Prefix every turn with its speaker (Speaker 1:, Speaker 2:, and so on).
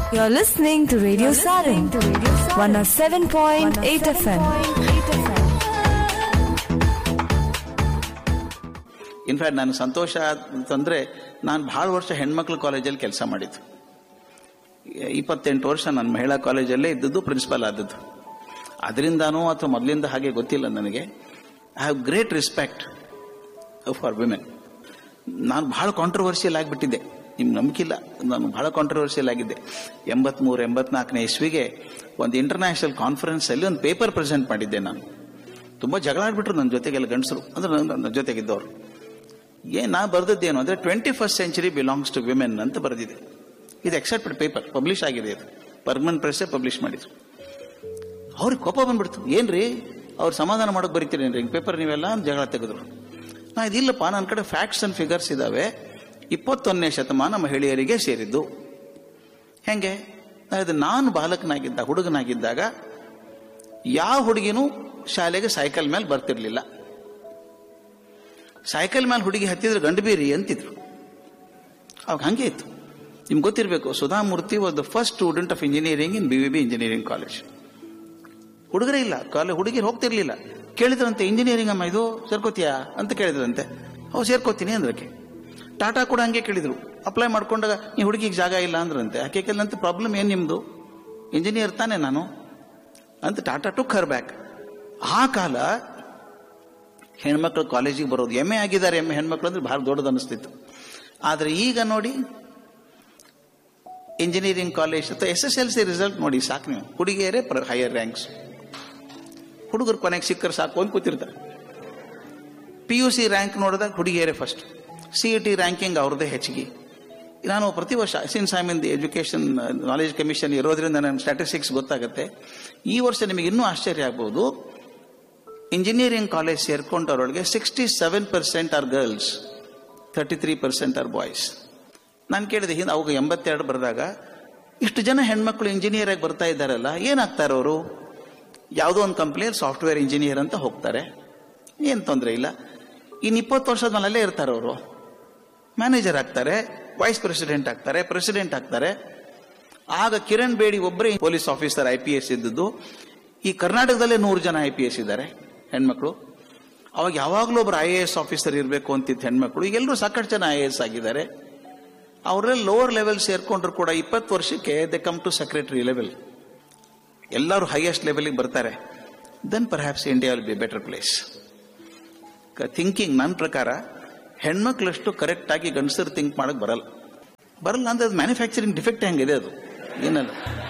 Speaker 1: You're listening to Radio Sarin, 107.8 FM.
Speaker 2: In fact ನಾನು ಸಂತೋಷ ಅಂತಂದ್ರೆ ನಾನು ಭಾಳ ವರ್ಷ ಹೆಣ್ಮಕ್ಳು ಕಾಲೇಜಲ್ಲಿ ಕೆಲಸ ಮಾಡಿದ್ದು ಇಪ್ಪತ್ತೆಂಟು ವರ್ಷ ನಾನು ಮಹಿಳಾ ಕಾಲೇಜಲ್ಲೇ ಇದ್ದದ್ದು ಪ್ರಿನ್ಸಿಪಲ್ ಆದದ್ದು ಅದರಿಂದಾನೋ ಅಥವಾ ಮೊದಲಿಂದ ಹಾಗೆ ಗೊತ್ತಿಲ್ಲ ನನಗೆ I have great respect for women ನಾನು ಬಹಳ ಕಾಂಟ್ರವರ್ಸಿಯಲ್ ಆಗಿಬಿಟ್ಟಿದ್ದೆ ನಿಮ್ಗೆ ನಂಬಿಕಿಲ್ಲ ನಾನು ಬಹಳ ಕಾಂಟ್ರವರ್ಸಿಯಲ್ ಆಗಿದ್ದೆ ಎಂಬತ್ಮೂರು ಎಂಬತ್ನಾಲ್ಕನೇ ಇಸ್ವಿಗೆ ಒಂದು ಇಂಟರ್ನ್ಯಾಷನಲ್ ಕಾನ್ಫರೆನ್ಸಲ್ಲಿ ಒಂದು ಪೇಪರ್ ಪ್ರೆಸೆಂಟ್ ಮಾಡಿದ್ದೆ ನಾನು ತುಂಬ ಜಗಳ ಆಡ್ಬಿಟ್ರು ನನ್ನ ಜೊತೆಗೆಲ್ಲ ಗಂಡಸರು ಅಂದ್ರೆ ನನ್ನ ನನ್ನ ಜೊತೆಗಿದ್ದವರು ಏನ್ ನಾ ಬರ್ದದ್ದೇನು ಅಂದ್ರೆ twenty first century belongs to women ಅಂತ ಬರೆದಿದೆ ಇದು ಎಕ್ಸೆಪ್ಟೆಡ್ ಪೇಪರ್ ಪಬ್ಲಿಷ್ ಆಗಿದೆ ಇದು ಪರ್ಮನೆಂಟ್ ಪ್ರೆಸ್ಸೇ ಪಬ್ಲಿಷ್ ಮಾಡಿದ್ರು ಅವ್ರಿಗೆ ಕೋಪ ಬಂದ್ಬಿಡ್ತು ಏನ್ರಿ ಅವ್ರು ಸಮಾಧಾನ ಮಾಡೋಕೆ ಬರೀತೀರೇನ್ರಿ ಹಿಂಗೆ ಪೇಪರ್ ನೀವೆಲ್ಲ ಅಂತ ಜಗಳ ತೆಗೆದ್ರು ನಾ ಇದಿಲ್ಲಪ್ಪ ನನ್ನ ಕಡೆ ಫ್ಯಾಕ್ಟ್ಸ್ ಅಂಡ್ ಫಿಗರ್ಸ್ ಇದಾವೆ ಇಪ್ಪತ್ತೊಂದನೇ ಶತಮಾನ ಮಹಿಳೆಯರಿಗೆ ಸೇರಿದ್ದು ಹೆಂಗೆ ಅದು ನಾನು ಬಾಲಕನಾಗಿದ್ದ ಹುಡುಗನಾಗಿದ್ದಾಗ ಯಾವ ಹುಡುಗಿನೂ ಶಾಲೆಗೆ ಸೈಕಲ್ ಮೇಲೆ ಬರ್ತಿರ್ಲಿಲ್ಲ ಸೈಕಲ್ ಮೇಲೆ ಹುಡುಗಿ ಹತ್ತಿದ್ರೆ ಗಂಡು ಬೀರಿ ಅಂತಿದ್ರು ಅವಾಗ ಹಂಗೆ ಇತ್ತು ನಿಮ್ಗೆ ಗೊತ್ತಿರಬೇಕು Sudha Murthy was the first student of engineering in B V B engineering college ಹುಡುಗರೇ ಇಲ್ಲ ಕಾಲೇಜ್ ಹುಡುಗಿರು ಹೋಗ್ತಿರ್ಲಿಲ್ಲ ಕೇಳಿದ್ರಂತೆ ಇಂಜಿನಿಯರಿಂಗ್ ಅಮ್ಮ ಇದು ಸೇರ್ಕೋತೀಯಾ ಅಂತ ಕೇಳಿದ್ರಂತೆ ಅವು ಸೇರ್ಕೋತೀನಿ ಅಂದ್ರಕ್ಕೆ ಟಾಟಾ ಕೂಡ ಹಂಗೆ ಕೇಳಿದ್ರು ಅಪ್ಲೈ ಮಾಡ್ಕೊಂಡಾಗ ಈ ಹುಡುಗಿಗೆ ಜಾಗ ಇಲ್ಲ ಅಂದ್ರಂತೆ ಆಕೆ ಕೇಳಿದಂತೆ ಪ್ರಾಬ್ಲಮ್ ಏನು ನಿಮ್ದು ಇಂಜಿನಿಯರ್ ತಾನೆ ನಾನು ಅಂತ ಟಾಟಾ ಟುಕ್ ಹರ್ ಬ್ಯಾಕ್ ಆ ಕಾಲ ಹೆಣ್ಮಕ್ಳು ಕಾಲೇಜಿಗೆ ಬರೋದು ಎಮ್ ಎ ಆಗಿದ್ದಾರೆ ಎಮ್ ಎ ಹೆಣ್ಮಕ್ಳು ಅಂದ್ರೆ ಭಾಳ ದೊಡ್ಡದು ಅನಿಸ್ತಿತ್ತು ಆದರೆ ಈಗ ನೋಡಿ ಇಂಜಿನಿಯರಿಂಗ್ ಕಾಲೇಜ್ ಅಥವಾ S S L C result ನೋಡಿ ಸಾಕು ನೀವು ಹುಡುಗಿಯರೇ ಹೈಯರ್ ರ್ಯಾಂಕ್ಸ್ ಹುಡುಗರು ಕೊನೆಗೆ ಸಿಕ್ಕರು ಸಾಕು ಅಂತ ಕೂತಿರ್ತಾರೆ ಪಿ ಯು ಸಿ ರ್ಯಾಂಕ್ ನೋಡಿದಾಗ ಹುಡುಗಿಯರೇ first C E T ranking ಅವ್ರದ್ದೇ ಹೆಚ್ಚಿಗೆ ನಾನು ಪ್ರತಿ ವರ್ಷ since I mean the education knowledge commission ಇರೋದ್ರಿಂದ ನನ್ನ ಸ್ಟ್ಯಾಟಿಸ್ಟಿಕ್ಸ್ ಗೊತ್ತಾಗುತ್ತೆ ಈ ವರ್ಷ ನಿಮಗೆ ಇನ್ನೂ ಆಶ್ಚರ್ಯ ಆಗ್ಬೋದು ಇಂಜಿನಿಯರಿಂಗ್ ಕಾಲೇಜ್ ಸೇರ್ಕೊಂಡವ್ರೊಳಗೆ sixty seven percent are girls thirty three percent are boys ನಾನು ಕೇಳಿದೆ ಹಿಂದೆ ಅವಾಗ ಎಂಬತ್ತೆರಡು ಬರೆದಾಗ ಇಷ್ಟು ಜನ ಹೆಣ್ಮಕ್ಳು ಇಂಜಿನಿಯರ್ ಆಗಿ ಬರ್ತಾ ಇದ್ದಾರಲ್ಲ ಏನಾಗ್ತಾರೆ ಅವರು ಯಾವುದೋ ಒಂದು ಕಂಪ್ನಿಯಲ್ಲಿ ಸಾಫ್ಟ್ವೇರ್ ಇಂಜಿನಿಯರ್ ಅಂತ ಹೋಗ್ತಾರೆ ಏನು ತೊಂದರೆ ಇಲ್ಲ ಇನ್ನು ಇಪ್ಪತ್ತು ವರ್ಷದ ಮೇಲೆ ಅಲ್ಲೇ ಇರ್ತಾರೆ ಅವರು ಮ್ಯಾನೇಜರ್ ಆಗ್ತಾರೆ ವೈಸ್ ಪ್ರೆಸಿಡೆಂಟ್ ಆಗ್ತಾರೆ ಪ್ರೆಸಿಡೆಂಟ್ ಆಗ್ತಾರೆ ಆಗ ಕಿರಣ್ ಬೇಡಿ ಒಬ್ಬರೇ police officer I P S ಇದ್ದದ್ದು ಈ ಕರ್ನಾಟಕದಲ್ಲೇ ನೂರು ಜನ ಐ ಪಿ ಎಸ್ ಇದ್ದಾರೆ ಹೆಣ್ಮಕ್ಳು ಅವಾಗ ಯಾವಾಗಲೂ ಒಬ್ರು ಐ ಎ ಎಸ್ ಆಫೀಸರ್ ಇರಬೇಕು ಅಂತಿತ್ತು ಹೆಣ್ಮಕ್ಳು ಈಗ ಎಲ್ಲರೂ ಸಾಕಷ್ಟು ಜನ ಐ ಎ ಎಸ್ ಆಗಿದ್ದಾರೆ ಅವರೆಲ್ಲ ಲೋವರ್ ಲೆವೆಲ್ ಸೇರ್ಕೊಂಡ್ರು ಕೂಡ ಇಪ್ಪತ್ತು ವರ್ಷಕ್ಕೆ they come to secretary level ಎಲ್ಲರೂ ಹೈಯೆಸ್ಟ್ ಲೆವೆಲ್ಗೆ ಬರ್ತಾರೆ then perhaps India will be better place thinking ನನ್ನ ಪ್ರಕಾರ ಹೆಣ್ಮಕ್ಳಷ್ಟು ಕರೆಕ್ಟ್ ಆಗಿ ಗಂಡಸರು ಥಿಂಕ್ ಮಾಡಕ್ ಬರಲ್ಲ ಬರಲ್ಲ ಅಂದ್ರೆ ಅದು ಮ್ಯಾನುಫ್ಯಾಕ್ಚರಿಂಗ್ ಡಿಫೆಕ್ಟ್ ಹೆಂಗಿದೆ ಅದು ಏನಲ್ಲ